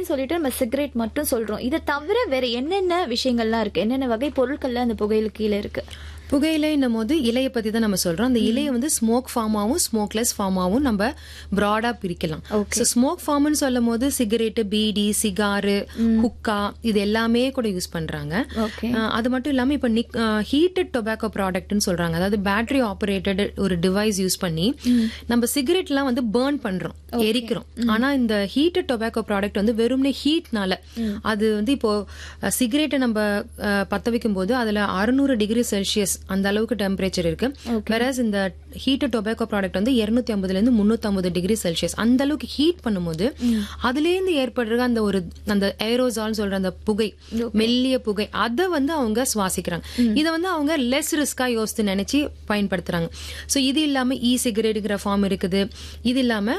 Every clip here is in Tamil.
புகைன்னு சொல்லிட்டு நம்ம சிகரெட் மட்டும் சொல்றோம் இதை தவிர வேற என்னென்ன விஷயங்கள்லாம் இருக்கு என்னென்ன வகை பொருட்கள்லாம் அந்த புகையில கீழே இருக்கு புகையிலைன்னும் போது இலையை பத்தி தான் நம்ம சொல்றோம் அந்த இலையை வந்து ஸ்மோக் ஃபார்மாவும் ஸ்மோக்லெஸ் ஃபார்மாவும் நம்ம ப்ராடா பிரிக்கலாம் ஸோ ஸ்மோக் ஃபார்ம்னு சொல்லும் போது சிகரெட் பீடி சிகாரு ஹுக்கா இது எல்லாமே கூட யூஸ் பண்றாங்க ஓகே அஹ் அது மட்டும் இல்லாம இப்ப ஹீட்டட் டொபாக்கோ ப்ராடக்ட்னு சொல்றாங்க அதாவது பேட்டரி ஆபரேட்டட் ஒரு டிவைஸ் யூஸ் பண்ணி நம்ம சிகரெட்லாம் வந்து பேர்ன் பண்றோம் எரிக்கிறோம் ஆனா இந்த ஹீட்டட் டொபாக்கோ ப்ராடக்ட் வந்து வெறும்னே ஹீட்னால அது வந்து இப்போ சிகரெட்டை நம்ம அஹ், பத்த வைக்கும் போது அதுல அறுநூறு டிகிரி செல்சியஸ் அந்த அளவுக்கு டெம்பரேச்சர் இருக்கு வேறஸ் இந்த ஹீட்டட் டொபாக்கோ ப்ராடக்ட் வந்து இருநூத்தி ஐம்பதுல இருந்து முன்னூத்தி ஐம்பது டிகிரி செல்சியஸ் அந்த அளவுக்கு ஹீட் பண்ணும்போது அதுல இருந்து ஏற்படுற அந்த ஒரு அந்த ஏரோசால் சொல்ற அந்த புகை மெல்லிய புகை அதை வந்து அவங்க சுவாசிக்கிறாங்க இதை வந்து அவங்க லெஸ் ரிஸ்கா யோசித்து நினைச்சு பயன்படுத்துறாங்க சோ இது இல்லாம இ சிகரெட்டுங்கிற ஃபார்ம் இருக்குது இது இல்லாம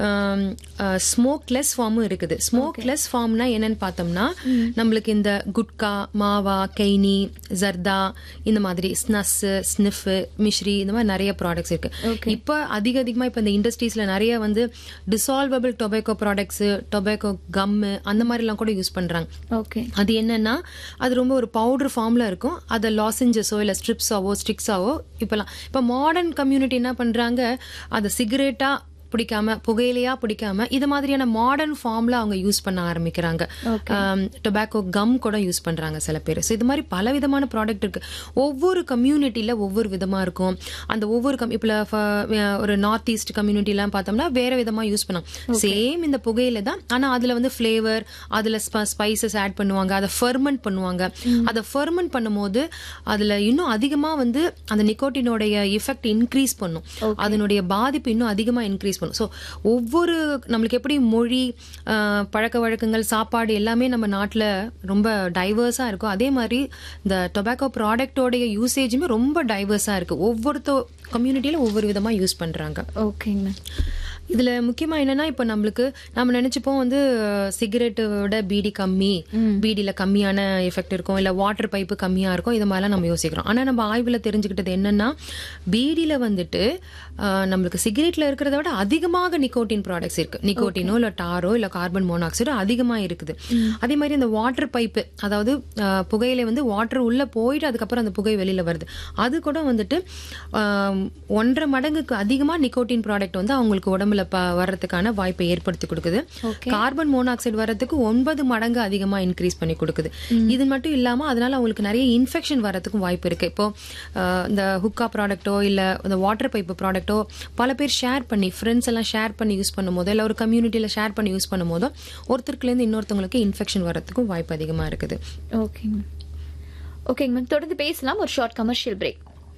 ஸ்மோக்லெஸ் ஃபார்மும் இருக்குது ஸ்மோக்லெஸ் ஃபார்ம்னா என்னன்னு பார்த்தோம்னா நம்மளுக்கு இந்த குட்கா மாவா கெய்னி ஜர்தா இந்த மாதிரி ஸ்னஸ் ஸ்னிஃப் மிஷ்ரி இந்த மாதிரி நிறைய ப்ராடக்ட்ஸ் இருக்கு இப்போ அதிக அதிகமா இப்போ இந்த இண்டஸ்ட்ரீஸ்ல நிறைய வந்து dissolvable tobacco products tobacco gum அந்த மாதிரிலாம் கூட யூஸ் பண்றாங்க ஓகே அது என்னன்னா அது ரொம்ப ஒரு பவுடர் ஃபார்ம்ல இருக்கும் அதை லாசஞ்சஸோ இல்ல ஸ்ட்ரிப்ஸாவோ ஸ்டிக்ஸாவோ இப்பெல்லாம் இப்ப மாடர்ன் கம்யூனிட்டி என்ன பண்றாங்க அதை சிகரெட்டா பிடிக்காம புகையிலையா பிடிக்காம இது மாதிரியான மாடர்ன் ஃபார்ம்ல அவங்க யூஸ் பண்ண ஆரம்பிக்கிறாங்க டொபாக்கோ கம் கூட யூஸ் பண்றாங்க சில பேர் ஸோ இது மாதிரி பல விதமான ப்ராடக்ட் இருக்கு ஒவ்வொரு கம்யூனிட்டியில ஒவ்வொரு விதமா இருக்கும் அந்த ஒவ்வொரு கம் இப்போ ஒரு நார்த் ஈஸ்ட் கம்யூனிட்டிலாம் பார்த்தோம்னா வேற விதமா யூஸ் பண்ணாங்க சேம் இந்த புகையில தான் ஆனா அதுல வந்து ஃபிளேவர் அதுல ஸ்பைசஸ் ஆட் பண்ணுவாங்க அதை ஃபெர்மெண்ட் பண்ணுவாங்க அதை ஃபெர்மெண்ட் பண்ணும்போது அதுல இன்னும் அதிகமா வந்து அந்த நிக்கோட்டினோடைய எஃபெக்ட் இன்க்ரீஸ் பண்ணும் அதனுடைய பாதிப்பு இன்னும் அதிகமா இன்க்ரீஸ் பண்ணும் ஸோ ஒவ்வொரு நம்மளுக்கு எப்படி மொழி ஆஹ், பழக்க வழக்கங்கள் சாப்பாடு எல்லாமே நம்ம நாட்டில் ரொம்ப டைவர்ஸா இருக்கும் அதே மாதிரி இந்த டொபாக்கோ ப்ராடக்டோடைய யூசேஜுமே ரொம்ப டைவர்ஸா இருக்கு ஒவ்வொருத்த கம்யூனிட்டியில ஒவ்வொரு விதமா யூஸ் பண்றாங்க ஓகேங்க மேம் இதுல முக்கியமா என்னன்னா இப்ப நம்மளுக்கு நம்ம நினைச்சுப்போம் வந்து சிகரெட்டை விட பீடி கம்மி பீடியில கம்மியான எஃபெக்ட் இருக்கும் இல்ல வாட்டர் பைப்பு கம்மியா இருக்கும் இது மாதிரிலாம் நம்ம யோசிக்கிறோம் ஆனா நம்ம ஆய்வுல தெரிஞ்சுக்கிட்டது என்னன்னா பீடியில வந்துட்டு ஆஹ், நம்மளுக்கு சிகரெட்ல இருக்கிறத விட அதிகமாக நிக்கோட்டின் ப்ராடக்ட்ஸ் இருக்கு நிக்கோட்டினோ இல்ல டாரோ இல்ல கார்பன் மோனாக்சைடோ அதிகமா இருக்குது அதே மாதிரி இந்த வாட்டர் பைப்பு அதாவது ஆஹ், புகையில வந்து வாட்டர் உள்ள போயிட்டு அதுக்கப்புறம் அந்த புகை வெளியில வருது அது கூட வந்துட்டு ஆஹ், ஒன்றரை மடங்குக்கு அதிகமா நிக்கோட்டின் ப்ராடக்ட் வந்து அவங்களுக்கு உடம்புல ப- வர்றதுக்கான வாய்ப்பை ஏற்படுத்தி கொடுக்குது கார்பன் மோனாக்சைடு வர்றதுக்கு ஒன்பது மடங்கு அதிகமா இன்க்ரீஸ் பண்ணி கொடுக்குது இது மட்டும் இல்லாம அதனால அவங்களுக்கு நிறைய இன்ஃபெக்ஷன் வர்றதுக்கும் வாய்ப்பு இருக்கு இப்போ ஆஹ், இந்த ஹுக்கா ப்ராடக்ட்டோ இல்ல இந்த வாட்டர் பைப்பு ப்ராடக்ட்டோ பல பேர் ஷேர் பண்ணி ஃப்ரெண்ட்ஸ் எல்லாம் ஷேர் பண்ணி யூஸ் பண்ணும் போதோ இல்ல ஒரு கம்யூனிட்டியில ஷேர் பண்ணி யூஸ் பண்ணும் போதோ ஒருத்தருக்குல இருந்து இன்னொருத்தவங்களுக்கு இன்ஃபெக்ஷன் வர்றதுக்கும் வாய்ப்பு அதிகமா இருக்குது ஓகேங்க மேம் ஓகேங்க மேம் தொடர்ந்து பேசலாம் ஒரு ஷார்ட் கமர்ஷியல் பிரேக்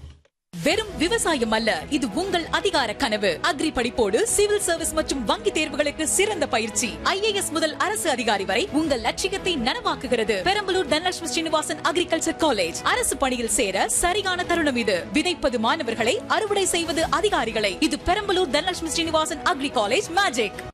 வெறும் விவசாயம் அல்ல இது உங்கள் அதிகார கனவு அக்ரி படிப்போடு சிவில் சர்வீஸ் மற்றும் வங்கி தேர்வுகளுக்கு சிறந்த பயிற்சி ஐஏஎஸ் முதல் அரசு அதிகாரி வரை உங்கள் லட்சியத்தை நனவாக்குகிறது பெரம்பலூர் தனலட்சுமி ஸ்ரீனிவாசன் அக்ரிகல்ச்சர் காலேஜ் அரசு பணியில் சேர சரியான தருணம் இது விதைப்பது மாணவர்களை அறுவடை செய்வது அதிகாரிகளை இது Perambalur Dhanalakshmi Srinivasan agri college magic